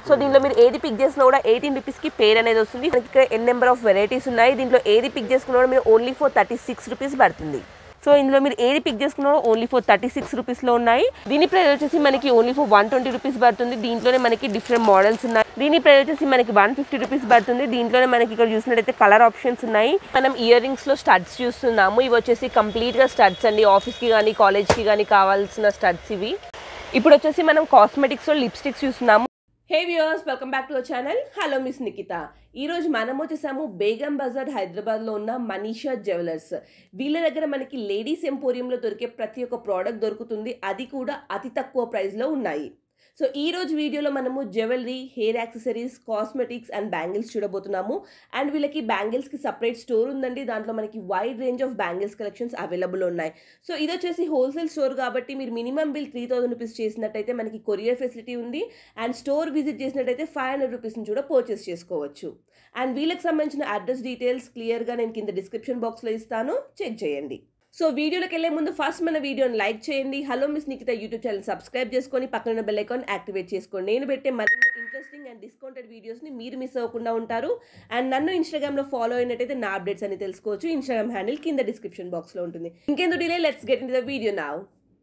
so దీంట్లో మీరు ఏది పిక్ చేసినా కూడా ఎయిటీన్ రూపీస్కి పేర్ అనేది వస్తుంది మనకి ఇక్కడ ఎన్ నెంబర్ ఆఫ్ వెరైటీస్ ఉన్నాయి దీంట్లో ఏది పిక్ చేసుకున్నా కూడా మీరు only for thirty six rupees పడుతుంది సో ఇందులో మీరు ఏది పిక్ చేసుకున్నారో ఓన్లీ ఫర్ థర్టీ సిక్స్ రూపీస్లో ఉన్నాయి దీని ప్రైస్ వచ్చేసి మనకి only for one twenty rupees పడుతుంది దీంట్లోనే మనకి డిఫరెంట్ మోడల్స్ ఉన్నాయి దీని ప్రైస్ వచ్చేసి మనకి వన్ ఫిఫ్టీ రూపీస్ పడుతుంది దీంట్లోనే మనకి ఇక్కడ చూసినట్టయితే కలర్ ఆప్షన్స్ ఉన్నాయి మనం ఇయర్ రింగ్స్లో స్టడ్స్ చూస్తున్నాము ఇవి వచ్చేసి కంప్లీట్గా స్టడ్స్ అండి ఆఫీస్కి కానీ కాలేజ్కి కానీ కావాల్సిన స్టడ్స్ ఇవి ఇప్పుడు వచ్చేసి మనం కాస్మెటిక్స్లో లిప్స్టిక్స్ చూస్తున్నాము hey viewers welcome back to our channel hello miss Nikita ఈ రోజు మనం వచ్చేసాము బేగం బజార్ హైదరాబాద్లో ఉన్న మనీషా జ్యువెలర్స్ వీళ్ళ దగ్గర మనకి లేడీస్ ఎంపోరియంలో దొరికే ప్రతి ఒక్క ప్రోడక్ట్ దొరుకుతుంది అది కూడా అతి తక్కువ ప్రైస్లో ఉన్నాయి సో ఈ రోజు వీడియోలో మనము jewellery hair accessories cosmetics and bangles చూడబోతున్నాము అండ్ వీళ్ళకి బ్యాంగిల్స్కి సపరేట్ స్టోర్ ఉందండి దాంట్లో మనకి wide range of bangles collections available ఉన్నాయి సో ఇది వచ్చేసి హోల్సేల్ స్టోర్ కాబట్టి మీరు minimum bill three thousand rupees చేసినట్టయితే మనకి కొరియర్ ఫెసిలిటీ ఉంది అండ్ స్టోర్ విజిట్ చేసినట్టయితే ఫైవ్ హండ్రెడ్ రూపీస్ నుంచి కూడా పర్చేస్ చేసుకోవచ్చు అండ్ వీళ్ళకి సంబంధించిన అడ్రస్ డీటెయిల్స్ క్లియర్గా నేను కింద డిస్క్రిప్షన్ బాక్స్లో ఇస్తాను చెక్ చేయండి సో వీడియోలోకి వెళ్ళే ముందు ఫస్ట్ మన వీడియోని లైక్ చేయండి hello miss Nikita YouTube channel subscribe చేసుకొని పక్కన బెల్ ఐకాన్ యాక్టివేట్ చేసుకోండి నేను పెట్టే మరిన్ని ఇంట్రెస్టింగ్ అండ్ డిస్కౌంటెడ్ వీడియోస్ని మీరు మిస్ అవ్వకుండా ఉంటారు అండ్ నన్ను ఇన్స్టాగ్రామ్లో ఫాలో అయినట్టయితే నా అప్డేట్స్ అని తెలుసుకోవచ్చు ఇన్స్టాగ్రామ్ హ్యాండిల్ కింద డిస్క్రిప్షన్ బాక్స్లో ఉంటుంది ఇంకెందుకు delay let's get in the video now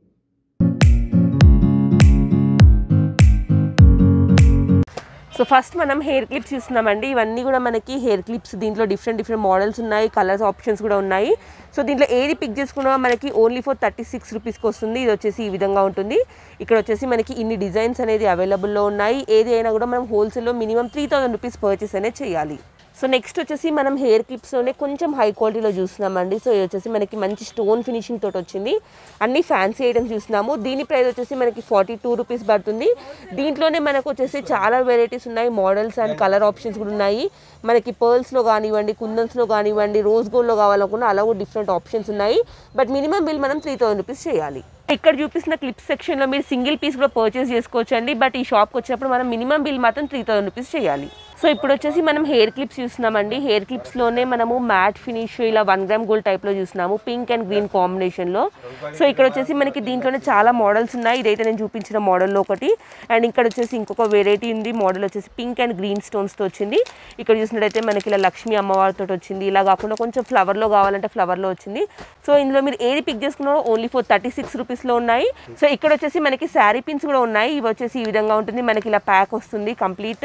so first మనం హెయిర్ క్లిప్స్ చూస్తున్నామండి ఇవన్నీ కూడా మనకి హెయిర్ క్లిప్స్ దీంట్లో డిఫరెంట్ డిఫరెంట్ మోడల్స్ ఉన్నాయి కలర్స్ ఆప్షన్స్ కూడా ఉన్నాయి సో దీంట్లో ఏది పిక్ చేసుకున్నా మనకి ఓన్లీ ఫర్ థర్టీ సిక్స్ రూపీస్కి వస్తుంది ఇది వచ్చేసి ఈ విధంగా ఉంటుంది ఇక్కడ వచ్చేసి మనకి ఇన్ని డిజైన్స్ అనేది అవైలబుల్లో ఉన్నాయి ఏది అయినా కూడా మనం హోల్సేల్లో minimum three thousand rupees purchase అనేది చేయాలి సో నెక్స్ట్ వచ్చేసి మనం హెయిర్ క్లిప్స్లోనే కొంచెం హై క్వాలిటీలో చూస్తున్నామండి సో ఇది వచ్చేసి మనకి మంచి స్టోన్ ఫినిషింగ్ తోటి వచ్చింది అన్ని ఫ్యాన్సీ ఐటమ్స్ చూస్తున్నాము దీని ప్రైస్ వచ్చేసి మనకి ఫార్టీ టూ రూపీస్ పడుతుంది దీంట్లోనే మనకు వచ్చేసి చాలా వెరైటీస్ ఉన్నాయి మోడల్స్ అండ్ కలర్ ఆప్షన్స్ కూడా ఉన్నాయి మనకి పర్ల్స్లో కానివ్వండి కుందన్స్లో కానివ్వండి రోజ్ గోల్డ్లో కావాలనుకున్న అలా కూడా డిఫరెంట్ ఆప్షన్స్ ఉన్నాయి బట్ మినిమం బిల్ మనం త్రీ థౌసండ్ రూపీస్ చేయాలి ఇక్కడ చూపిస్తున్న క్లిప్ సెక్షన్లో మీరు సింగిల్ పీస్ కూడా పర్చేస్ చేసుకోవచ్చు అండి బట్ ఈ షాప్కి వచ్చినప్పుడు మనం మినిమం బిల్ మాత్రం త్రీ థౌసండ్ రూపీస్ చేయాలి సో ఇప్పుడు వచ్చేసి మనం హెయిర్ క్లిప్స్ చూస్తున్నామండి హెయిర్ క్లిప్స్లోనే మనము మ్యాట్ ఫినిష్ ఇలా వన్ గ్రామ్ గోల్డ్ టైప్లో చూస్తున్నాము పింక్ అండ్ గ్రీన్ కాంబినేషన్లో సో ఇక్కడ వచ్చేసి మనకి దీంట్లోనే చాలా మోడల్స్ ఉన్నాయి ఇదైతే నేను చూపించిన మోడల్లో ఒకటి అండ్ ఇక్కడ వచ్చేసి ఇంకొక వెరైటీ ఉంది మోడల్ వచ్చేసి పింక్ అండ్ గ్రీన్ స్టోన్స్తో వచ్చింది ఇక్కడ చూసినట్టయితే మనకి ఇలా లక్ష్మీ అమ్మవారితో వచ్చింది ఇలా కాకుండా కొంచెం ఫ్లవర్లో కావాలంటే ఫ్లవర్లో వచ్చింది సో ఇందులో మీరు ఏది పిక్ చేసుకున్నారో ఓన్లీ ఫర్ థర్టీ సిక్స్ రూపీస్లో ఉన్నాయి సో ఇక్కడ వచ్చేసి మనకి శారీ పిన్స్ కూడా ఉన్నాయి ఇవి వచ్చేసి ఈ విధంగా ఉంటుంది మనకి ఇలా ప్యాక్ వస్తుంది కంప్లీట్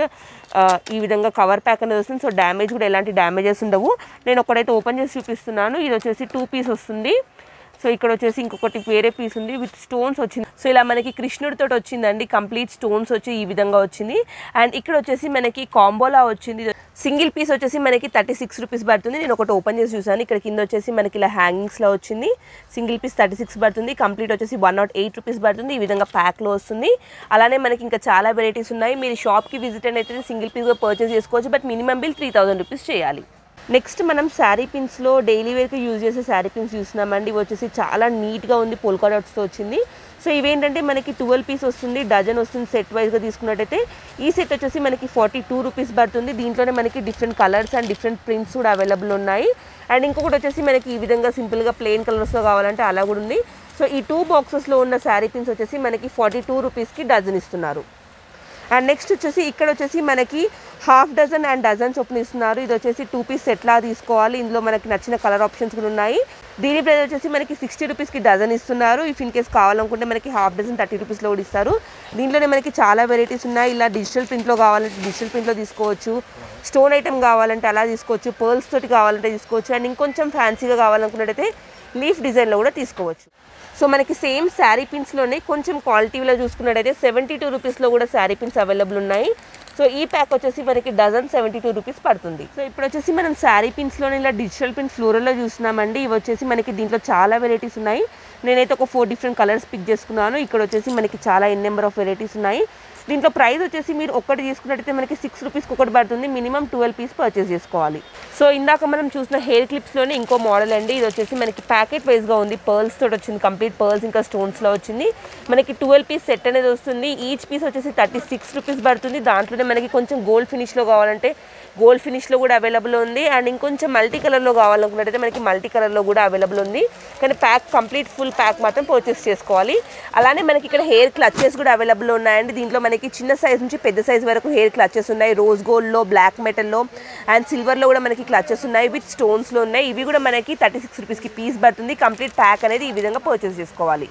ఈ విధంగా కవర్ ప్యాక్ అనేది వస్తుంది సో డ్యామేజ్ కూడా ఎలాంటి డ్యామేజెస్ ఉండవు నేను ఒకటైతే ఓపెన్ చేసి చూపిస్తున్నాను ఇది వచ్చేసి టూ పీస్ వస్తుంది సో ఇక్కడ వచ్చేసి ఇంకొకటి వేరే పీస్ ఉంది విత్ స్టోన్స్ వచ్చింది సో ఇలా మనకి కృష్ణుడితో వచ్చిందండి కంప్లీట్ స్టోన్స్ వచ్చి ఈ విధంగా వచ్చింది అండ్ ఇక్కడ వచ్చేసి మనకి కాంబోలా వచ్చింది సింగిల్ పీస్ వచ్చేసి మనకి థర్టీ సిక్స్ రూపీస్ పడుతుంది నేను ఒకటి ఓపెన్ చేసి చూసాను ఇక్కడ కింద వచ్చేసి మనకి ఇలా హ్యాంగింగ్స్లో వచ్చింది సింగిల్ పీస్ థర్టీ సిక్స్ పడుతుంది కంప్లీట్ వచ్చేసి వన్ నాట్ ఎయిట్ రూపీస్ పడుతుంది ఈ విధంగా ప్యాక్లో వస్తుంది అలానే మనకి ఇంకా చాలా వెరైటీస్ ఉన్నాయి మీరు షాప్కి విజిట్ అయితే సింగిల్ పీస్ పర్చేస్ చేసుకోవచ్చు but minimum bill three thousand rupees చేయాలి నెక్స్ట్ మనం శారీ పిన్స్లో డైలీ వేర్కి యూజ్ చేసే శారీ పిన్స్ చూస్తున్నామండి ఇవి వచ్చేసి చాలా నీట్గా ఉంది పోల్కా డాట్స్తో వచ్చింది సో ఇవేంటంటే మనకి ట్వెల్వ్ పీస్ వస్తుంది డజన్ వస్తుంది సెట్ వైజ్గా తీసుకున్నట్టయితే ఈ సెట్ వచ్చేసి మనకి ఫార్టీ టూ రూపీస్ పడుతుంది దీంట్లోనే మనకి different colours and different prints కూడా అవైలబుల్ ఉన్నాయి అండ్ ఇంకొకటి వచ్చేసి మనకి ఈ విధంగా సింపుల్గా ప్లెయిన్ కలర్స్లో కావాలంటే అలా కూడా ఉంది సో ఈ టూ బాక్సెస్లో ఉన్న శారీ పిన్స్ వచ్చేసి మనకి ఫార్టీ టూ రూపీస్కి డజన్ ఇస్తున్నారు అండ్ నెక్స్ట్ వచ్చేసి ఇక్కడ వచ్చేసి మనకి హాఫ్ డజన్ అండ్ డజన్ చొప్పున ఇస్తున్నారు ఇది వచ్చేసి టూ పీస్ సెట్లా తీసుకోవాలి ఇందులో మనకి నచ్చిన కలర్ ఆప్షన్స్ కూడా ఉన్నాయి దీని ప్రైస్ వచ్చేసి మనకి సిక్స్టీ రూపీస్కి డజన్ ఇస్తున్నారు ఇఫ్ ఇన్ కేస్ కావాలనుకుంటే మనకి హాఫ్ డజన్ థర్టీ రూపీస్లో కూడా ఇస్తారు దీంట్లోనే మనకి చాలా వెరైటీస్ ఉన్నాయి ఇలా డిజిటల్ ప్రింట్లో కావాలంటే డిజిటల్ ప్రింట్లో తీసుకోవచ్చు స్టోన్ ఐటమ్ కావాలంటే అలా తీసుకోవచ్చు పర్ల్స్ తోటి కావాలంటే తీసుకోవచ్చు అండ్ ఇంకొంచెం ఫ్యాన్సీగా కావాలనుకున్నట్టయితే లీఫ్ డిజైన్లో కూడా తీసుకోవచ్చు సో మనకి సేమ్ శారీ పిన్స్లోనే కొంచెం క్వాలిటీలో చూసుకున్నట్టయితే సెవెంటీ టూ రూపీస్లో కూడా శారీ పిన్స్ అవైలబుల్ ఉన్నాయి సో ఈ ప్యాక్ వచ్చేసి మనకి డజన్ సెవెంటీ టూ రూపీస్ పడుతుంది సో ఇప్పుడు వచ్చేసి మనం శారీ పిన్స్లోనే ఇలా డిజిటల్ పిన్ ఫ్లోరల్లో చూస్తున్నామండి ఇవి వచ్చేసి మనకి దీంట్లో చాలా వెరైటీస్ ఉన్నాయి నేనైతే ఒక ఫోర్ డిఫరెంట్ కలర్స్ పిక్ చేసుకున్నాను ఇక్కడ వచ్చేసి మనకి చాలా ఎన్ నెంబర్ ఆఫ్ వెరైటీస్ ఉన్నాయి దీంట్లో ప్రైస్ వచ్చేసి మీరు ఒక్కటి తీసుకున్నట్టయితే మనకి సిక్స్ రూపీస్కి ఒకటి పడుతుంది మినిమం ట్వెల్వ్ పీస్ పర్చేస్ చేసుకోవాలి సో ఇందాక మనం చూసిన హెయిర్ క్లిప్స్లోనే ఇంకో మోడల్ అండి ఇది వచ్చేసి మనకి ప్యాకెట్ వైజ్గా ఉంది పర్ల్స్ తోటి వచ్చింది కంప్లీట్ పర్ల్స్ ఇంకా స్టోన్స్లో వచ్చింది మనకి ట్వెల్వ్ పీస్ సెట్ అనేది వస్తుంది ఈచ్ పీస్ వచ్చేసి థర్టీ సిక్స్ రూపీస్ పడుతుంది దాంట్లోనే మనకి కొంచెం గోల్డ్ ఫినిష్లో కావాలంటే గోల్డ్ ఫినిష్లో కూడా అవైలబుల్ ఉంది అండ్ ఇంకొంచెం మల్టీ కలర్లో కావాలనుకున్నట్టయితే మనకి మల్టీ కలర్లో కూడా అవైలబుల్ ఉంది కానీ ప్యాక్ కంప్లీట్ ఫుల్ ప్యాక్ మాత్రం పర్చేస్ చేసుకోవాలి అలానే మనకి ఇక్కడ హెయిర్ క్లచెస్ కూడా అవైలబుల్ ఉన్నాయండి దీంట్లో మనకి మనకి చిన్న సైజ్ నుంచి పెద్ద సైజ్ వరకు హెయిర్ క్లచెస్ ఉన్నాయి రోజ్ గోల్డ్లో బ్లాక్ మెటల్లో అండ్ సిల్వర్లో కూడా మనకి క్లచెస్ ఉన్నాయి విత్ స్టోన్స్లో ఉన్నాయి ఇవి కూడా మనకి థర్టీ సిక్స్ రూపీస్కి పీస్ పడుతుంది కంప్లీట్ ప్యాక్ అనేది ఈ విధంగా పర్చేస్ చేసుకోవాలి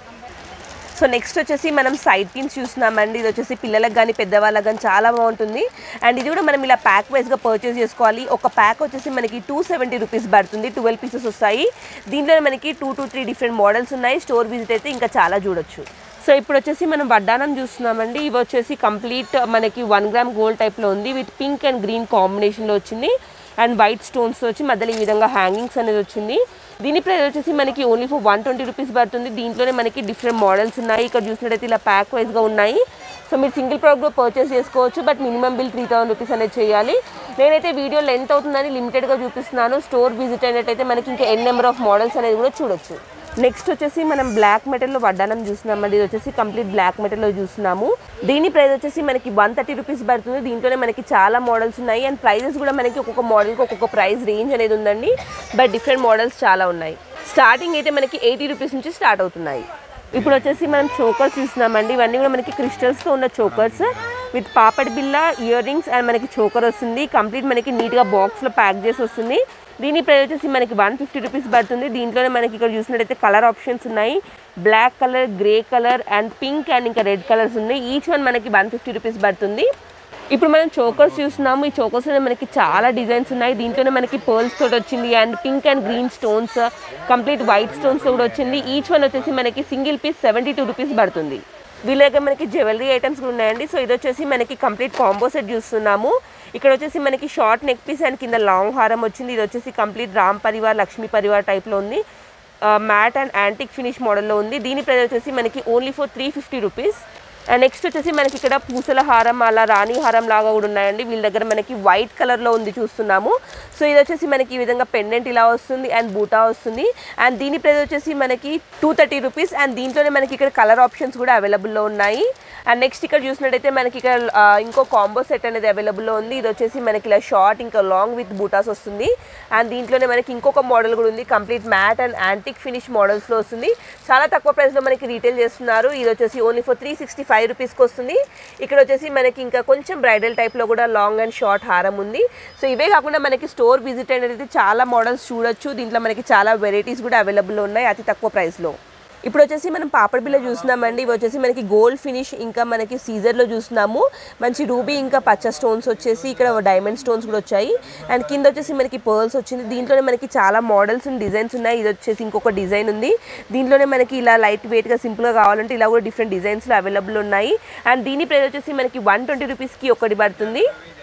సో నెక్స్ట్ వచ్చేసి మనం సైడ్ పిన్స్ చూస్తున్నామండి ఇది వచ్చేసి పిల్లలకు కానీ పెద్దవాళ్ళకి కానీ చాలా బాగుంటుంది అండ్ ఇది కూడా మనం ఇలా ప్యాక్ వైజ్గా పర్చేస్ చేసుకోవాలి ఒక ప్యాక్ వచ్చేసి మనకి టూ సెవెంటీ రూపీస్ పడుతుంది ట్వెల్వ్ పీసెస్ వస్తాయి దీంట్లో మనకి two to three different models ఉన్నాయి స్టోర్ విజిట్ అయితే ఇంకా చాలా చూడొచ్చు సో ఇప్పుడు వచ్చేసి మనం వడ్డానం చూస్తున్నామండి ఇవి వచ్చేసి కంప్లీట్ మనకి వన్ గ్రామ్ గోల్డ్ టైప్లో ఉంది విత్ పింక్ అండ్ గ్రీన్ కాంబినేషన్లో వచ్చింది అండ్ వైట్ స్టోన్స్ వచ్చి మధ్యలో ఈ విధంగా హ్యాంగింగ్స్ అనేది వచ్చింది దీని ప్రైస్ వచ్చేసి మనకి only for one twenty rupees పడుతుంది దీంట్లోనే మనకి డిఫరెంట్ మోడల్స్ ఉన్నాయి ఇక్కడ చూసినట్టయితే ఇలా ప్యాక్ వైజ్గా ఉన్నాయి సో మీరు సింగిల్ ప్రోడక్ట్ పర్చేస్ చేసుకోవచ్చు but minimum bill three thousand rupees అనేది చేయాలి నేనైతే వీడియో లెంత్ అవుతుందని లిమిటెడ్గా చూపిస్తున్నాను స్టోర్ విజిట్ అయినట్టయితే మనకి ఇంకా ఎన్ నెంబర్ ఆఫ్ మోడల్స్ అనేది కూడా చూడొచ్చు నెక్స్ట్ వచ్చేసి మనం బ్లాక్ మెటల్లో వడ్డానం చూస్తున్నామండి ఇది వచ్చేసి కంప్లీట్ బ్లాక్ మెటల్లో చూస్తున్నాము దీని ప్రైస్ వచ్చేసి మనకి వన్ థర్టీ రూపీస్ పడుతుంది దీంట్లోనే మనకి చాలా మోడల్స్ ఉన్నాయి అండ్ ప్రైజెస్ కూడా మనకి ఒక్కొక్క మోడల్కి ఒక్కొక్క ప్రైస్ రేంజ్ అనేది ఉందండి బట్ డిఫరెంట్ మోడల్స్ చాలా ఉన్నాయి స్టార్టింగ్ అయితే మనకి ఎయిటీ రూపీస్ నుంచి స్టార్ట్ అవుతున్నాయి ఇప్పుడు వచ్చేసి మనం చోకర్స్ చూస్తున్నామండి ఇవన్నీ కూడా మనకి క్రిస్టల్స్తో ఉన్న చోకర్స్ విత్ పాపడి బిల్ల ఇయర్ రింగ్స్ అండ్ మనకి చోకర్ వస్తుంది కంప్లీట్ మనకి నీట్గా బాక్స్లో ప్యాక్ చేసి వస్తుంది దీని ప్రైస్ వచ్చేసి మనకి వన్ ఫిఫ్టీ రూపీస్ పడుతుంది దీంట్లోనే మనకి ఇక్కడ చూసినట్టయితే కలర్ ఆప్షన్స్ ఉన్నాయి black colour grey colour and pink and ఇంకా రెడ్ కలర్స్ ఉన్నాయి ఈచ్ వన్ మనకి వన్ ఫిఫ్టీ రూపీస్ పడుతుంది ఇప్పుడు మనం చోకర్స్ చూస్తున్నాము ఈ చోకర్స్లో మనకి చాలా డిజైన్స్ ఉన్నాయి దీంట్లోనే మనకి పర్ల్స్ తోటి వచ్చింది and pink and green stones complete white stones కూడా వచ్చింది ఈచ్ వన్ వచ్చేసి మనకి single piece seventy two rupees పడుతుంది వీళ్ళ దగ్గర మనకి జ్యువెలరీ ఐటమ్స్ కూడా ఉన్నాయండి సో ఇది వచ్చేసి మనకి కంప్లీట్ కాంబో సెట్ చూస్తున్నాము ఇక్కడ వచ్చేసి మనకి షార్ట్ నెక్ పీస్ అండ్ కింద లాంగ్ హారం వచ్చింది ఇది వచ్చేసి కంప్లీట్ రామ్ పరివార్ లక్ష్మీ పరివార్ టైప్లో ఉంది మ్యాట్ అండ్ యాంటిక్ ఫినిష్ మోడల్లో ఉంది దీని ప్రైస్ వచ్చేసి మనకి only for three fifty rupees and next వచ్చేసి మనకి ఇక్కడ పూసల హారం అలా రాణి హారం లాగా కూడా ఉన్నాయండి వీళ్ళ దగ్గర మనకి వైట్ కలర్లో ఉంది చూస్తున్నాము సో ఇది వచ్చేసి మనకి ఈ విధంగా పెండెంట్ ఇలా వస్తుంది అండ్ బూటా వస్తుంది అండ్ దీని ప్రైస్ వచ్చేసి మనకి టూ థర్టీ రూపీస్ అండ్ దీంట్లోనే మనకి ఇక్కడ కలర్ ఆప్షన్స్ కూడా అవైలబుల్లో ఉన్నాయి అండ్ నెక్స్ట్ ఇక్కడ చూసినట్టయితే మనకి ఇక్కడ ఆ, ఇంకో కాంబో సెట్ అనేది అవైలబుల్లో ఉంది ఇది వచ్చేసి మనకి ఇలా షార్ట్ ఇంకా లాంగ్ విత్ బూటాస్ వస్తుంది అండ్ దీంట్లోనే మనకి ఇంకొక మోడల్ కూడా ఉంది complete matte and antique finish మోడల్స్లో వస్తుంది చాలా తక్కువ ప్రైస్లో మనకి రీటైల్ చేస్తున్నారు ఇది వచ్చేసి only for three sixty five రూపీస్కి వస్తుంది ఇక్కడ వచ్చేసి మనకి ఇంకా కొంచెం బ్రైడల్ టైప్లో కూడా లాంగ్ అండ్ షార్ట్ హారం ఉంది సో ఇవే కాకుండా మనకి స్టోర్ విజిట్ అనేది చాలా మోడల్స్ చూడొచ్చు దీంట్లో మనకి చాలా వెరైటీస్ కూడా అవైలబుల్ ఉన్నాయి అతి తక్కువ ప్రైస్లో ఇప్పుడు వచ్చేసి మనం పాపడ్ బిల్ల చూస్తున్నామండి ఇవి వచ్చేసి మనకి గోల్డ్ ఫినిష్ ఇంకా మనకి సీజర్లో చూస్తున్నాము మంచి రూబీ ఇంకా పచ్చ స్టోన్స్ వచ్చేసి ఇక్కడ డైమండ్ స్టోన్స్ కూడా వచ్చాయి అండ్ కింద వచ్చేసి మనకి పర్ల్స్ వచ్చింది దీంట్లోనే మనకి చాలా మోడల్స్ డిజైన్స్ ఉన్నాయి ఇది వచ్చేసి ఇంకొక డిజైన్ ఉంది దీంట్లోనే మనకి ఇలా లైట్ వెయిట్గా సింపుల్గా కావాలంటే ఇలా కూడా డిఫరెంట్ డిజైన్స్లో అవైలబుల్ ఉన్నాయి అండ్ దీని ప్రైస్ వచ్చేసి మనకి వన్ ట్వంటీ రూపీస్కి ఒకటి పడుతుంది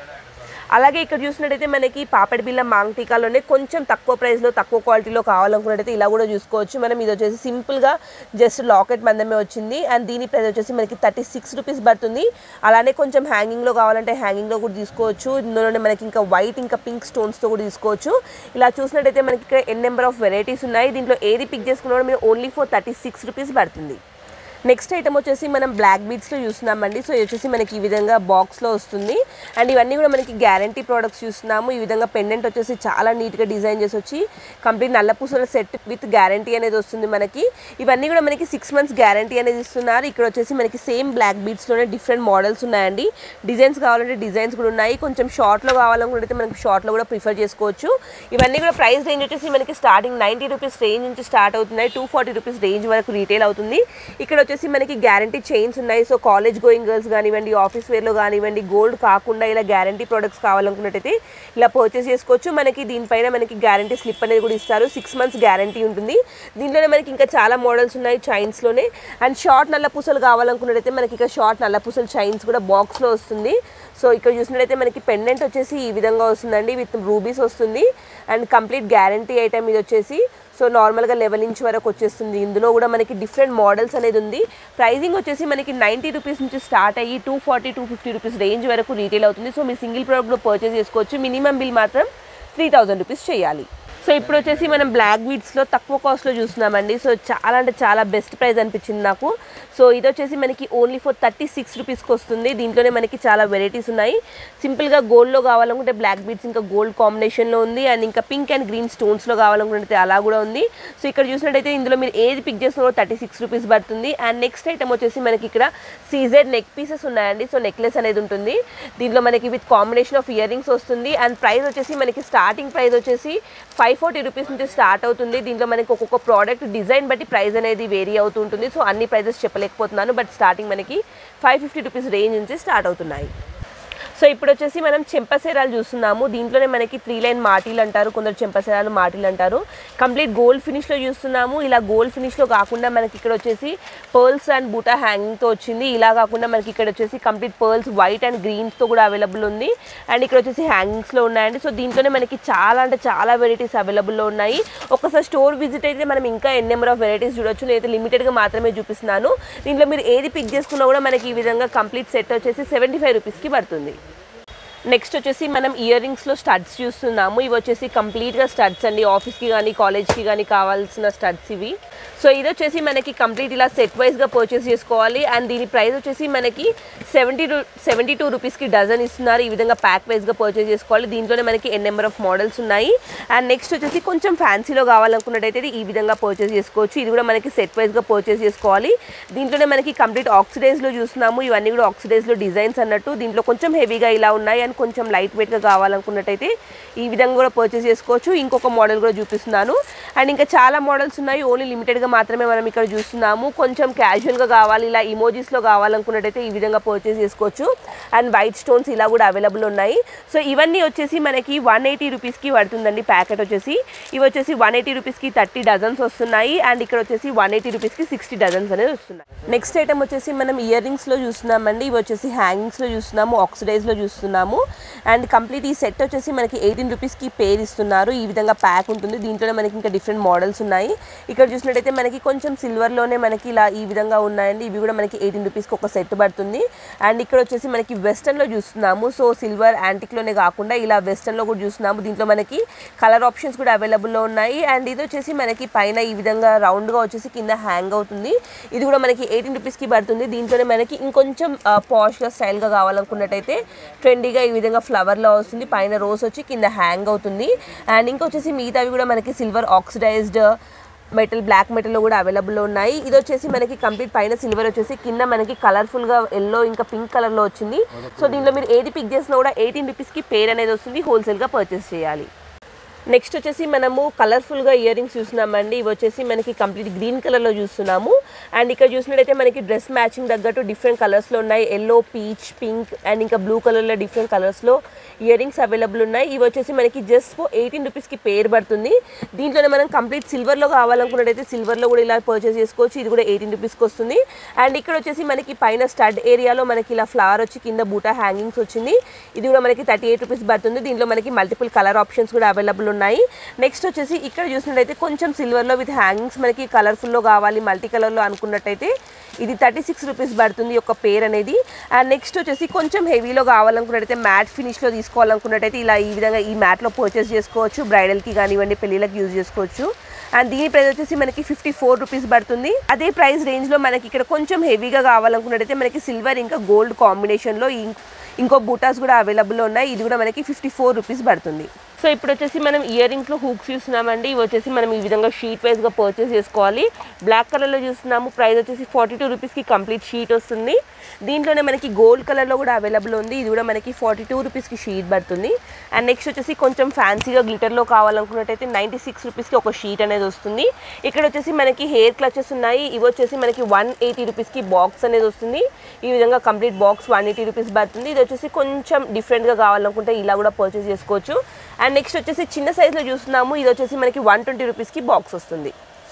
అలాగే ఇక్కడ చూసినట్టయితే మనకి పాపడి బిల్ల మాంగ్ టీకాలోనే కొంచెం తక్కువ ప్రైస్లో తక్కువ క్వాలిటీలో కావాలనుకున్నట్టయితే ఇలా కూడా చూసుకోవచ్చు మనం ఇది వచ్చేసి సింపుల్గా జస్ట్ లాకెట్ మందమే వచ్చింది అండ్ దీని ప్రైస్ వచ్చేసి మనకి థర్టీ సిక్స్ రూపీస్ పడుతుంది అలానే కొంచెం హ్యాంగింగ్లో కావాలంటే హ్యాంగింగ్లో కూడా తీసుకోవచ్చు ఇందులోనే మనకి ఇంకా వైట్ ఇంకా పింక్ స్టోన్స్తో కూడా తీసుకోవచ్చు ఇలా చూసినట్టయితే మనకి ఇక్కడ ఎన్ నెంబర్ ఆఫ్ వెరైటీస్ ఉన్నాయి దీంట్లో ఏది పిక్ చేసుకున్నా మీరు only for thirty six rupees పడుతుంది నెక్స్ట్ ఐటమ్ వచ్చేసి మనం బ్లాక్ బీడ్స్లో చూస్తున్నామండి సో ఇది వచ్చేసి మనకి ఈ విధంగా బాక్స్లో వస్తుంది అండ్ ఇవన్నీ కూడా మనకి గ్యారంటీ ప్రోడక్ట్స్ చూస్తున్నాము ఈ విధంగా పెండెంట్ వచ్చేసి చాలా నీట్గా డిజైన్ చేసి వచ్చి కంప్లీట్ నల్ల పూసల సెట్ విత్ గ్యారంటీ అనేది వస్తుంది మనకి ఇవన్నీ కూడా మనకి సిక్స్ మంత్స్ గ్యారంటీ అనేది ఇస్తున్నారు ఇక్కడ వచ్చేసి మనకి సేమ్ బ్లాక్ బీడ్స్లోనే డిఫరెంట్ మోడల్స్ ఉన్నాయండి డిజైన్స్ కావాలంటే డిజైన్స్ కూడా ఉన్నాయి కొంచెం షార్ట్లో కావాలనుకుంటే మనకి షార్ట్లో కూడా ప్రిఫర్ చేసుకోవచ్చు ఇవన్నీ కూడా ప్రైస్ రేంజ్ వచ్చేసి మనకి స్టార్టింగ్ నైంటీ రూపీస్ రేంజ్ నుంచి స్టార్ట్ అవుతున్నాయి టూ ఫార్టీ రూపీస్ రేంజ్ వరకు రీటైల్ అవుతుంది ఇక్కడ వచ్చేసి మనకి గ్యారంటీ చైన్స్ ఉన్నాయి సో కాలేజ్ గోయింగ్ గర్ల్స్ కానివ్వండి ఆఫీస్ వేర్లో కానివ్వండి గోల్డ్ కాకుండా ఇలా గ్యారంటీ ప్రొడక్ట్స్ కావాలనుకున్నట్టయితే ఇలా పర్చేస్ చేసుకోవచ్చు మనకి దీనిపైన మనకి గ్యారంటీ స్లిప్ అనేది కూడా ఇస్తారు సిక్స్ మంత్స్ గ్యారంటీ ఉంటుంది దీంట్లోనే మనకి ఇంకా చాలా మోడల్స్ ఉన్నాయి చైన్స్లోనే అండ్ షార్ట్ నల్ల పూసలు కావాలనుకున్నట్టయితే మనకి ఇక్కడ షార్ట్ నల్ల పూసలు చైన్స్ కూడా బాక్స్లో వస్తుంది సో ఇక్కడ చూసినట్టయితే మనకి పెండెంట్ వచ్చేసి ఈ విధంగా వస్తుందండి విత్ రూబీస్ వస్తుంది అండ్ కంప్లీట్ గ్యారంటీ ఐటమ్ ఇది వచ్చేసి సో నార్మల్గా లెవెల్ ఇంచ్ వరకు వచ్చేస్తుంది ఇందులో కూడా మనకి డిఫరెంట్ మోడల్స్ అనేది ఉంది ప్రైజింగ్ వచ్చేసి మనకి నైంటీ రూపీస్ నుంచి స్టార్ట్ అయ్యి two forty two fifty rupees range వరకు రీటైల్ అవుతుంది సో మీరు సింగిల్ ప్రోడక్ట్లో పర్చేస్ చేసుకోవచ్చు మినిమం బిల్ మాత్రం త్రీ థౌజండ్ రూపీస్ చేయాలి సో ఇప్పుడు వచ్చేసి మనం బ్లాక్ బీట్స్లో తక్కువ కాస్ట్లో చూస్తున్నామండి సో చాలా అంటే చాలా బెస్ట్ ప్రైస్ అనిపించింది నాకు సో ఇది వచ్చేసి మనకి ఓన్లీ ఫర్ థర్టీ సిక్స్ రూపీస్కి వస్తుంది దీంట్లోనే మనకి చాలా వెరైటీస్ ఉన్నాయి సింపుల్గా గోల్డ్లో కావాలనుకుంటే బ్లాక్ బీట్స్ ఇంకా గోల్డ్ కాంబినేషన్లో ఉంది అండ్ ఇంకా పింక్ అండ్ గ్రీన్ స్టోన్స్లో కావాలనుకుంటే అలా కూడా ఉంది సో ఇక్కడ చూసినట్టయితే ఇందులో మీరు ఏది పిక్ చేసినా థర్టీ సిక్స్ రూపీస్ పడుతుంది అండ్ నెక్స్ట్ ఐటమ్ వచ్చేసి మనకి ఇక్కడ సీజెడ్ నెక్ పీసెస్ ఉన్నాయండి సో నెక్లెస్ అనేది ఉంటుంది దీంట్లో మనకి with combination of ear rings వస్తుంది అండ్ ప్రైస్ వచ్చేసి మనకి స్టార్టింగ్ ప్రైస్ వచ్చేసి ఫైవ్ ఫార్టీ రూపీస్ నుంచి స్టార్ట్ అవుతుంది దీంట్లో మనకి ఒక్కొక్క ప్రోడక్ట్ డిజైన్ బట్టి ప్రైస్ అనేది వేరీ అవుతూ ఉంటుంది సో అన్ని ప్రైజెస్ చెప్పలేకపోతున్నాను బట్ స్టార్టింగ్ మనకి ఫైవ్ ఫిఫ్టీ రూపీస్ రేంజ్ నుంచి స్టార్ట్ అవుతున్నాయి సో ఇప్పుడు వచ్చేసి మనం చెంపసేరాలు చూస్తున్నాము దీంట్లోనే మనకి త్రీ లైన్ మాటీలు అంటారు కొందరు చెంపసేరాలు మాటీలు అంటారు కంప్లీట్ గోల్డ్ ఫినిష్లో చూస్తున్నాము ఇలా గోల్డ్ ఫినిష్లో కాకుండా మనకి ఇక్కడ వచ్చేసి పర్ల్స్ అండ్ బూటా హ్యాంగింగ్తో వచ్చింది ఇలా కాకుండా మనకి ఇక్కడ వచ్చేసి కంప్లీట్ పర్ల్స్ వైట్ అండ్ గ్రీన్స్తో కూడా అవైలబుల్ ఉంది అండ్ ఇక్కడ వచ్చేసి హ్యాంగింగ్స్లో ఉన్నాయండి సో దీంట్లోనే మనకి చాలా అంటే చాలా వెరైటీస్ అవైలబుల్లో ఉన్నాయి ఒకసారి స్టోర్ విజిట్ అయితే మనం ఇంకా ఎన్ నెంబర్ ఆఫ్ వెరైటీస్ చూడొచ్చు నేనైతే లిమిటెడ్గా మాత్రమే చూపిస్తున్నాను దీంట్లో మీరు ఏది పిక్ చేసుకున్నా కూడా మనకి ఈ విధంగా కంప్లీట్ సెట్ వచ్చేసి సెవెంటీ ఫైవ్ రూపీస్కి పడుతుంది నెక్స్ట్ వచ్చేసి మనం ఇయర్ రింగ్స్లో స్టడ్స్ చూస్తున్నాము ఇవి వచ్చేసి కంప్లీట్గా స్టడ్స్ అండి ఆఫీస్కి కానీ కాలేజ్కి కానీ కావాల్సిన స్టడ్స్ ఇవి సో ఇది వచ్చేసి మనకి కంప్లీట్ ఇలా సెట్ వైజ్గా పర్చేస్ చేసుకోవాలి అండ్ దీని ప్రైస్ వచ్చేసి మనకి సెవెంటీ టూ సెవెంటీ టూ రూపీస్కి డజన్ ఇస్తున్నారు ఈ విధంగా ప్యాక్ వైజ్గా పర్చేస్ చేసుకోవాలి దీంట్లోనే మనకి ఎన్ నెంబర్ ఆఫ్ మోడల్స్ ఉన్నాయి అండ్ నెక్స్ట్ వచ్చేసి కొంచెం ఫ్యాన్సీలో కావాలనుకున్నట్టయితే ఈ విధంగా పర్చేస్ చేసుకోవచ్చు ఇది కూడా మనకి సెట్ వైజ్గా పర్చేస్ చేసుకోవాలి దీంట్లోనే మనకి కంప్లీట్ ఆక్సిడైజ్లో చూస్తున్నాము ఇవన్నీ కూడా ఆక్సిడైజ్లో డిజైన్స్ అన్నట్టు దీంట్లో కొంచెం హెవీగా ఇలా ఉన్నాయి అండ్ కొంచెం లైట్ వెయిట్గా కావాలనుకున్నట్టయితే ఈ విధంగా కూడా పర్చేస్ చేసుకోవచ్చు ఇంకొక మోడల్ కూడా చూపిస్తున్నాను అండ్ ఇంకా చాలా మోడల్స్ ఉన్నాయి ఓన్లీ లిమిటెడ్గా మాత్రమే మనం ఇక్కడ చూస్తున్నాము కొంచెం క్యాజువల్గా కావాలి ఇలా ఇమోజీస్లో కావాలనుకున్నట్టయితే ఈ విధంగా పర్చేస్ చేసుకోవచ్చు అండ్ వైట్ స్టోన్స్ ఇలా కూడా అవైలబుల్ ఉన్నాయి సో ఇవన్నీ వచ్చేసి మనకి వన్ ఎయిటీ రూపీస్కి పడుతుందండి ప్యాకెట్ వచ్చేసి ఇవి వచ్చేసి వన్ ఎయిటీ రూపీస్కి థర్టీ డజన్స్ వస్తున్నాయి అండ్ ఇక్కడ వచ్చేసి వన్ ఎయిటీ రూపీస్కి సిక్స్టీ డజన్స్ అనేది వస్తున్నాయి నెక్స్ట్ ఐటమ్ వచ్చేసి మనం ఇయర్ రింగ్స్లో చూస్తున్నామండి ఇవి వచ్చేసి హ్యాంగింగ్స్లో చూస్తున్నాము ఆక్సిడైజ్లో చూస్తున్నాము అండ్ కంప్లీట్ ఈ సెట్ వచ్చేసి మనకి ఎయిటీన్ రూపీస్కి పేర్ ఇస్తున్నారు ఈ విధంగా ప్యాక్ ఉంటుంది దీంట్లోనే మనకి ఇంకా డిఫరెంట్ మోడల్స్ ఉన్నాయి ఇక్కడ చూసినట్టయితే మనకి కొంచెం సిల్వర్లోనే మనకి ఇలా ఈ విధంగా ఉన్నాయండి ఇవి కూడా మనకి ఎయిటీన్ రూపీస్కి ఒక సెట్ పడుతుంది అండ్ ఇక్కడ వచ్చేసి మనకి వెస్టర్న్లో చూస్తున్నాము సో సిల్వర్ యాంటిక్లోనే కాకుండా ఇలా వెస్టర్న్లో కూడా చూస్తున్నాము దీంట్లో మనకి కలర్ ఆప్షన్స్ కూడా అవైలబుల్లో ఉన్నాయి అండ్ ఇది వచ్చేసి మనకి పైన ఈ విధంగా రౌండ్గా వచ్చేసి కింద హ్యాంగ్ అవుతుంది ఇది కూడా మనకి ఎయిటీన్ రూపీస్కి పడుతుంది దీంట్లోనే మనకి ఇంకొంచెం పాష్గా స్టైల్గా కావాలనుకున్నట్టయితే ట్రెండీగా ఈ విధంగా ఫ్లవర్లో వస్తుంది పైన రోస్ వచ్చి కింద హ్యాంగ్ అవుతుంది అండ్ ఇంకొచ్చేసి మిగతావి కూడా మనకి సిల్వర్ ఆక్సిడైజ్డ్ మెటల్ బ్లాక్ మెటల్లో కూడా అవైలబుల్లో ఉన్నాయి ఇది వచ్చేసి మనకి కంప్లీట్ పైన సిల్వర్ వచ్చేసి కింద మనకి కలర్ఫుల్గా ఎల్లో ఇంకా పింక్ కలర్లో వచ్చింది సో దీనిలో మీరు ఏది పిక్ చేసినా కూడా ఎయిటీన్ రూపీస్కి పేర్ అనేది వస్తుంది హోల్సేల్గా పర్చేస్ చేయాలి నెక్స్ట్ వచ్చేసి మనము కలర్ఫుల్గా ఇయర్ రింగ్స్ చూస్తున్నామండి ఇవి వచ్చేసి మనకి కంప్లీట్ గ్రీన్ కలర్లో చూస్తున్నాము అండ్ ఇక్కడ చూసినట్టయితే మనకి డ్రెస్ మ్యాచింగ్ తగ్గట్టు డిఫరెంట్ కలర్స్లో ఉన్నాయి ఎల్లో పీచ్ పింక్ అండ్ ఇంకా బ్లూ కలర్లో డిఫరెంట్ కలర్స్లో ఇయర్ రింగ్స్ అవైలబుల్ ఉన్నాయి ఇవి వచ్చేసి మనకి జస్ట్ ఫర్ ఎయిటీన్ రూపీస్కి పేరు పడుతుంది దీంట్లోనే మనం కంప్లీట్ సిల్వర్లో కావాలనుకున్నట్టయితే సిల్వర్లో కూడా ఇలా పర్చేస్ చేసుకోవచ్చు ఇది కూడా ఎయిటీన్ రూపీస్కి వస్తుంది అండ్ ఇక్కడ వచ్చేసి మనకి పైన స్టడ్ ఏరియాలో మనకి ఇలా ఫ్లవర్ వచ్చి కింద బూటా హ్యాంగింగ్స్ వచ్చింది ఇది కూడా మనకి థర్టీ ఎయిట్ రూపీస్ పడుతుంది దీంట్లో మనకి మల్టిపుల్ కలర్ ఆప్షన్స్ కూడా అవైలబుల్ ఉన్నాయి నెక్స్ట్ వచ్చేసి ఇక్కడ చూసినట్టయితే కొంచెం సిల్వర్లో విత్ హ్యాంగింగ్స్ మనకి కలర్ఫుల్లో కావాలి మల్టీ కలర్లో అనుకున్నట్టయితే ఇది థర్టీ సిక్స్ రూపీస్ పడుతుంది ఒక పేర్ అనేది అండ్ నెక్స్ట్ వచ్చేసి కొంచెం హెవీలో కావాలనుకున్నట్టయితే మ్యాట్ ఫినిష్లో తీసుకోవాలనుకున్నట్టయితే ఇలా ఈ విధంగా ఈ మ్యాట్లో పర్చేస్ చేసుకోవచ్చు బ్రైడల్కి కానివ్వండి పెళ్ళిళ్ళకి యూజ్ చేసుకోవచ్చు అండ్ దీని ప్రైస్ వచ్చేసి మనకి ఫిఫ్టీ ఫోర్ రూపీస్ పడుతుంది అదే ప్రైస్ రేంజ్లో మనకి ఇక్కడ కొంచెం హెవీగా కావాలనుకున్నట్టయితే మనకి సిల్వర్ ఇంకా గోల్డ్ కాంబినేషన్లో ఇంకో బూటాస్ కూడా అవైలబుల్లో ఉన్నాయి ఇది కూడా మనకి ఫిఫ్టీ ఫోర్ రూపీస్ పడుతుంది సో ఇప్పుడు వచ్చేసి మనం ఇయర్ రింగ్స్లో హూక్స్ చూస్తున్నామండి ఇవి వచ్చేసి మనం ఈ విధంగా షీట్ వైజ్గా పర్చేస్ చేసుకోవాలి బ్లాక్ కలర్లో చూస్తున్నాము ప్రైస్ వచ్చేసి ఫార్టీ టూ రూపీస్కి కంప్లీట్ షీట్ వస్తుంది దీంట్లోనే మనకి గోల్డ్ కలర్లో కూడా అవైలబుల్ ఉంది ఇది కూడా మనకి ఫార్టీ టూ రూపీస్కి షీట్ పడుతుంది అండ్ నెక్స్ట్ వచ్చేసి కొంచెం ఫ్యాన్సీగా గ్లిటర్లో కావాలనుకున్నట్టయితే నైంటీ సిక్స్ రూపీస్కి ఒక షీట్ అనేది వస్తుంది ఇక్కడ వచ్చేసి మనకి హెయిర్ క్లచెస్ ఉన్నాయి ఇవి వచ్చేసి మనకి వన్ ఎయిటీ రూపీస్కి బాక్స్ అనేది వస్తుంది ఈ విధంగా complete box one eighty rupees పడుతుంది ఇది వచ్చేసి కొంచెం డిఫరెంట్గా కావాలనుకుంటే ఇలా కూడా పర్చేస్ చేసుకోవచ్చు అండ్ నెక్స్ట్ వచ్చేసి చిన్న సైజులో చూస్తున్నాము ఇది వచ్చేసి మనకి వన్ ట్వంటీ రూపీస్కి బాక్స్ వస్తుంది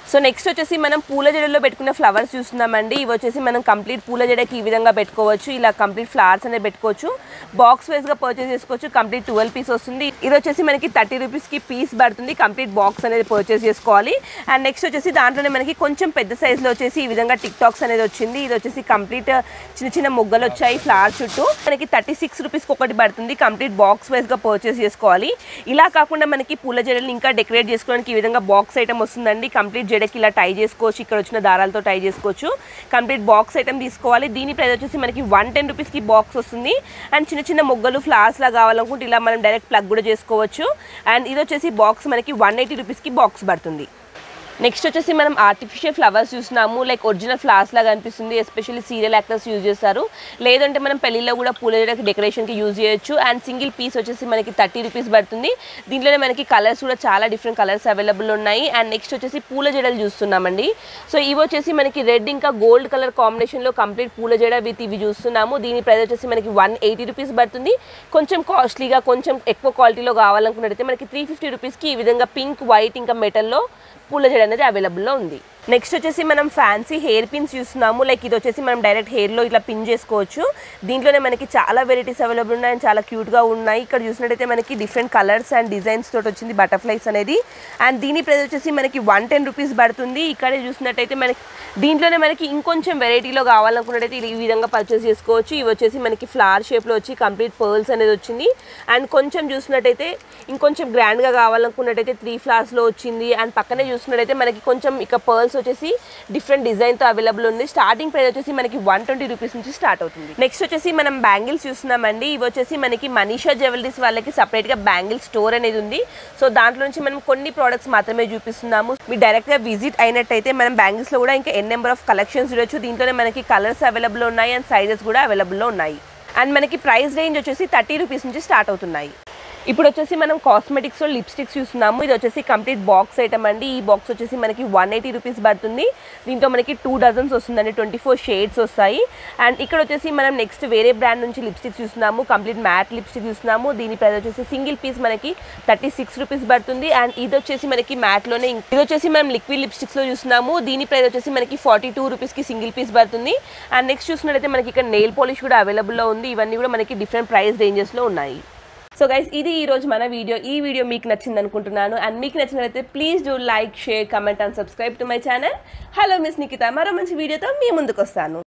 సో నెక్స్ట్ వచ్చేసి మనం పూల జడలో పెట్టుకున్న ఫ్లవర్స్ చూస్తున్నామండి ఇవి వచ్చేసి మనం కంప్లీట్ పూల జడకి ఈ విధంగా పెట్టుకోవచ్చు ఇలా కంప్లీట్ ఫ్లవర్స్ అనేది పెట్టుకోవచ్చు బాక్స్ వైజ్గా పర్చేస్ చేసుకోవచ్చు కంప్లీట్ ట్వెల్వ్ పీస్ వస్తుంది ఇది వచ్చేసి మనకి థర్టీ రూపీస్కి పీస్ పడుతుంది కంప్లీట్ బాక్స్ అనేది పర్చేస్ చేసుకోవాలి అండ్ నెక్స్ట్ వచ్చేసి దాంట్లోనే మనకి కొంచెం పెద్ద సైజులో వచ్చేసి ఈ విధంగా టిక్ టాక్స్ అనేది వచ్చింది ఇది వచ్చేసి కంప్లీట్ చిన్న చిన్న మొగ్గలు వచ్చాయి ఫ్లవర్ చుట్టూ మనకి థర్టీ సిక్స్ రూపీస్కి ఒకటి పడుతుంది కంప్లీట్ బాక్స్ వైజ్గా పర్చేస్ చేసుకోవాలి ఇలా కాకుండా మనకి పూల జడలు ఇంకా డెకరేట్ చేసుకోవడానికి ఈ విధంగా బాక్స్ ఐటమ్ వస్తుందండి కంప్లీట్ జడకి ఇలా టై చేసుకోవచ్చు ఇక్కడ వచ్చిన దారాలతో టై చేసుకోవచ్చు కంప్లీట్ బాక్స్ ఐటమ్ తీసుకోవాలి దీని ప్రైస్ వచ్చేసి మనకి వన్ టెన్ రూపీస్కి బాక్స్ వస్తుంది అండ్ చిన్న చిన్న మొగ్గలు ఫ్లవర్స్ లా కావాలనుకుంటే ఇలా మనం డైరెక్ట్ ప్లగ్ కూడా చేసుకోవచ్చు అండ్ ఇది వచ్చేసి బాక్స్ మనకి వన్ ఎయిటీ రూపీస్కి బాక్స్ పడుతుంది నెక్స్ట్ వచ్చేసి మనం ఆర్టిఫిషియల్ ఫ్లవర్స్ చూస్తున్నాము లైక్ ఒరిజినల్ ఫ్లవర్స్ లాగా అనిపిస్తుంది ఎస్పెషల్లీ సీరియల్ యాక్టర్స్ యూజ్ చేస్తారు లేదంటే మనం పెళ్లిలో కూడా పూల జడకి డెకరేషన్కి యూజ్ చేయొచ్చు అండ్ సింగిల్ పీస్ వచ్చేసి మనకి థర్టీ రూపీస్ పడుతుంది దీంట్లోనే మనకి కలర్స్ కూడా చాలా డిఫరెంట్ కలర్స్ అవైలబుల్ ఉన్నాయి అండ్ నెక్స్ట్ వచ్చేసి పూల జడలు చూస్తున్నామండి సో ఇవి వచ్చేసి మనకి రెడ్ ఇంకా గోల్డ్ కలర్ కాంబినేషన్లో కంప్లీట్ పూల జడ విత్ ఇవి చూస్తున్నాము దీని ప్రైస్ వచ్చేసి మనకి వన్ ఎయిటీ రూపీస్ పడుతుంది కొంచెం కాస్ట్లీగా కొంచెం ఎక్కువ క్వాలిటీలో కావాలనుకున్నట్టయితే మనకి త్రీ ఫిఫ్టీ రూపీస్కి ఈ విధంగా పింక్ వైట్ ఇంకా మెటల్లో పూల జడ అనేది అవైలబుల్లో ఉంది నెక్స్ట్ వచ్చేసి మనం ఫ్యాన్సీ హెయిర్ పిన్స్ చూస్తున్నాము లైక్ ఇది వచ్చేసి మనం డైరెక్ట్ హెయిర్లో ఇట్లా పిన్ చేసుకోవచ్చు దీంట్లోనే మనకి చాలా వెరైటీస్ అవైలబుల్ ఉన్నాయి అండ్ చాలా క్యూట్గా ఉన్నాయి ఇక్కడ చూసినట్టయితే మనకి డిఫరెంట్ కలర్స్ అండ్ డిజైన్స్ తోటి వచ్చింది బటర్ఫ్లైస్ అనేది అండ్ దీని ప్రైస్ వచ్చేసి మనకి వన్ టెన్ రూపీస్ పడుతుంది ఇక్కడే చూసినట్టయితే మనకి దీంట్లోనే మనకి ఇంకొంచెం వెరైటీలో కావాలనుకున్నట్టయితే ఈ విధంగా పర్చేస్ చేసుకోవచ్చు ఇవి వచ్చేసి మనకి ఫ్లవర్ షేప్లో వచ్చి కంప్లీట్ పర్ల్స్ అనేది వచ్చింది అండ్ కొంచెం చూసినట్టయితే ఇంకొంచెం గ్రాండ్గా కావాలనుకున్నట్టయితే త్రీ ఫ్లవర్స్లో వచ్చింది అండ్ పక్కనే చూసినట్టయితే మనకి కొంచెం ఇక పర్ల్స్ వచ్చేసి డిఫరెంట్ డిజైన్తో అవైలబుల్ ఉంది స్టార్టింగ్ ప్రైస్ వచ్చేసి మనకి వన్ ట్వంటీ రూపీస్ నుంచి స్టార్ట్ అవుతుంది నెక్స్ట్ వచ్చేసి మనం బ్యాంగిల్స్ చూస్తున్నామండి ఇవి వచ్చేసి మనకి మనీషా జ్యువెలరీస్ వాళ్ళకి సపరేట్గా బ్యాంగిల్ స్టోర్ అనేది ఉంది సో దాంట్లో నుంచి మనం కొన్ని ప్రోడక్ట్స్ మాత్రమే చూపిస్తున్నాము మీరు డైరెక్ట్గా విజిట్ అయినట్టయితే మనం బ్యాంగిల్స్లో కూడా ఇంకా ఎన్ నెంబర్ ఆఫ్ కలెక్షన్స్ చూడొచ్చు దీంట్లోనే మనకి కలర్స్ అవైలబుల్ ఉన్నాయి అండ్ సైజెస్ కూడా అవైలబుల్లో ఉన్నాయి అండ్ మనకి ప్రైస్ రేంజ్ వచ్చేసి థర్టీ రూపీస్ నుంచి స్టార్ట్ అవుతున్నాయి ఇప్పుడు వచ్చేసి మనం కాస్మెటిక్స్లో లిప్స్టిక్స్ చూస్తున్నాము ఇది వచ్చేసి కంప్లీట్ బాక్స్ ఐటమ్ అండి ఈ బాక్స్ వచ్చేసి మనకి వన్ ఎయిటీ రూపీస్ పడుతుంది దీంట్లో మనకి టూ డజన్స్ వస్తుందండి ట్వంటీ ఫోర్ షేడ్స్ వస్తాయి అండ్ ఇక్కడ వచ్చేసి మనం నెక్స్ట్ వేరే బ్రాండ్ నుంచి లిప్స్టిక్స్ చూస్తున్నాము కంప్లీట్ మ్యాట్ లిప్స్టిక్ చూస్తున్నాము దీని ప్రైస్ వచ్చేసి సింగిల్ పీస్ మనకి థర్టీ సిక్స్ రూపీస్ పడుతుంది అండ్ ఇది వచ్చేసి మనకి మ్యాట్లోనే ఇది వచ్చేసి మనం లిక్విడ్ లిప్స్టిక్స్లో చూస్తున్నాము దీని ప్రైస్ వచ్చేసి మనకి ఫార్టీ టూ రూపీస్కి సింగిల్ పీస్ పడుతుంది అండ్ నెక్స్ట్ చూసినట్టయితే మనకి ఇక్కడ నెయిల్ పాలిష్ కూడా అవైలబుల్లో ఉంది ఇవన్నీ కూడా మనకి డిఫరెంట్ ప్రైస్ రేంజెస్లో ఉన్నాయి సో గైస్ ఇది ఈ రోజు మన వీడియో ఈ వీడియో మీకు నచ్చింది అనుకుంటున్నాను అండ్ మీకు నచ్చినట్లయితే please do like share comment and subscribe to my channel hello miss Nikita మరో మంచి వీడియోతో మీ ముందుకు వస్తాను